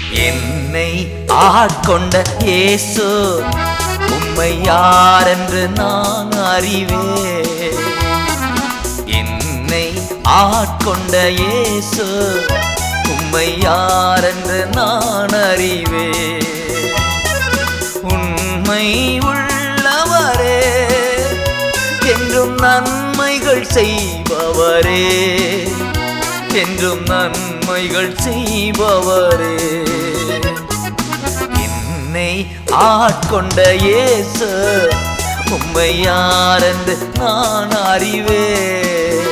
என்னை ஆட்கொண்ட இயேசு உம்மை யாரென்று நான் அறிவேன் என்னை ஆட்கொண்ட இயேசு உம்மை யாரென்று நான் அறிவேன் உண்மை உள்ளவரே என்றும் நன்மைகள் செய்பவரே என்றும் நன்மைகள் செய்பவரே என்னை ஆட்கொண்ட இயேசு உம்மை யாரென்று நான் அறிவேன்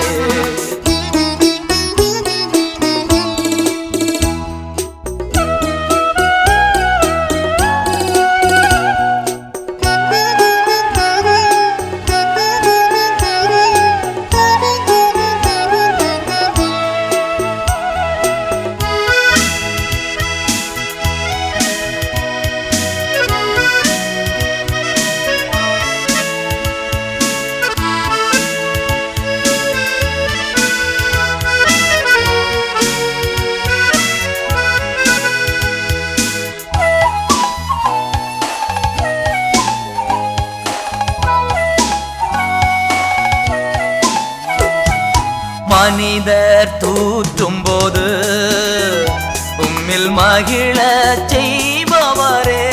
மனிதர் தூற்றும் போது உம்மில் மகிழ செய்பவரே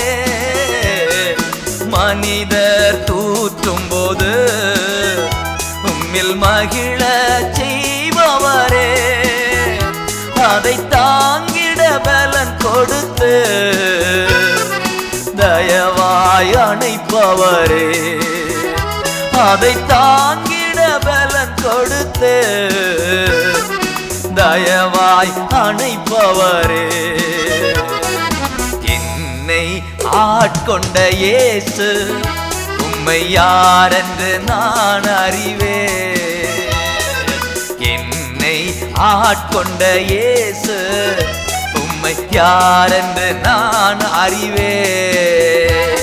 மனிதர் தூற்றும் போது உம்மில் மகிழ செய்பவரே அதை தாங்கிட பலன் கொடுத்து தயவாய் அணைப்பவரே அதை தாங்கிட பலன் கொடுத்து தயவாய் அணைப்பவரே என்னை ஆட்கொண்ட இயேசு உம்மை யாரென்று நான் அறிவேன் என்னை ஆட்கொண்ட இயேசு உம்மை யாரென்று நான் அறிவேன்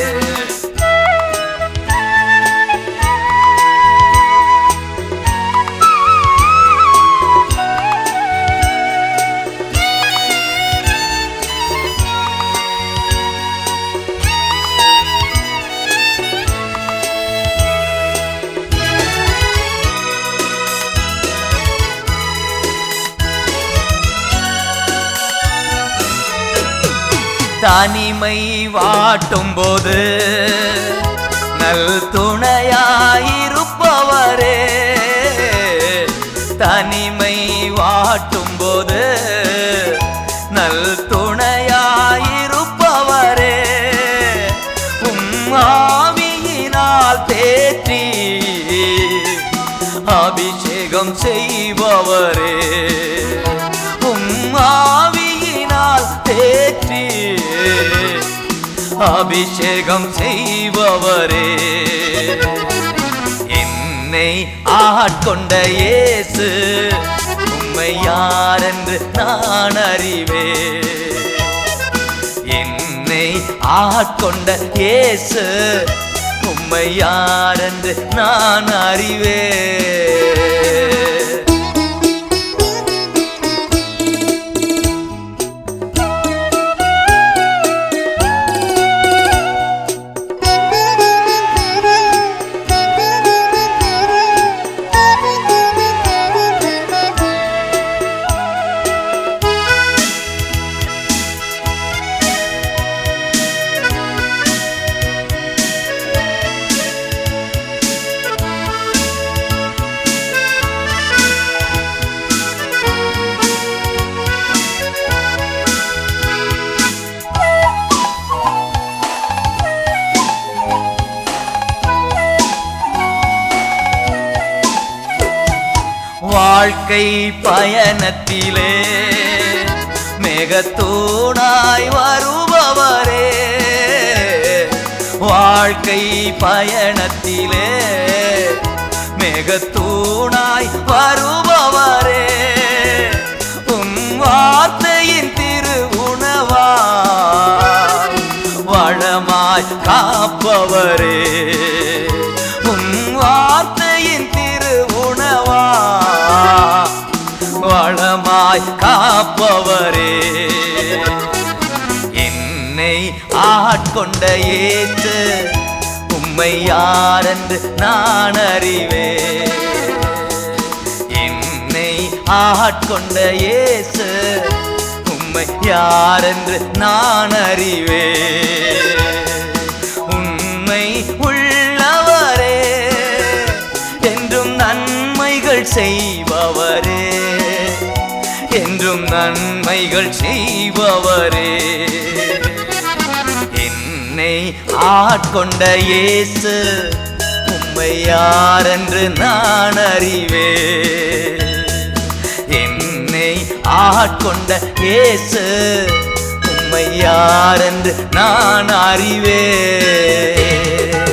தனிமை வாட்டும் போது நல் துணையாயிருப்பவரே தனிமை வாட்டும் போது நல் துணையாயிருப்பவரே உம் ஆவியினால் தேற்றி அபிஷேகம் செய்பவரே உம் ஆவியினால் தேற்றி அபிஷேகம் செய்பவரே என்னை ஆட்கொண்ட இயேசு உம்மை யாரென்று நான் அறிவேன் என்னை ஆட்கொண்ட இயேசு உம்மை யாரென்று நான் அறிவேன் வாழ்க்கை பயணத்திலே மேகத்தூணாய் வருபவரே வாழ்க்கை பயணத்திலே மேகத்தூணாய் வருபவரே உம் வார்த்தையின் திருவுணவா வளமாய் காப்பவரே உம் வார்த்தையின் திருவுணவா வளமாய் காப்பவரே என்னை ஆட்கொண்ட இயேசு உம்மை யாரென்று நான் அறிவேன் என்னை ஆட்கொண்ட இயேசு உம்மை யாரென்று நான் அறிவேன் உண்மை உள்ளவரே என்றும் நன்மைகள் செய்பவரே என்றும் நன்மைகள் செய்பவரே என்னை ஆட்கொண்ட இயேசு உம்மை யாரென்று நான் அறிவேன் என்னை ஆட்கொண்ட இயேசு உம்மை யாரென்று நான் அறிவேன்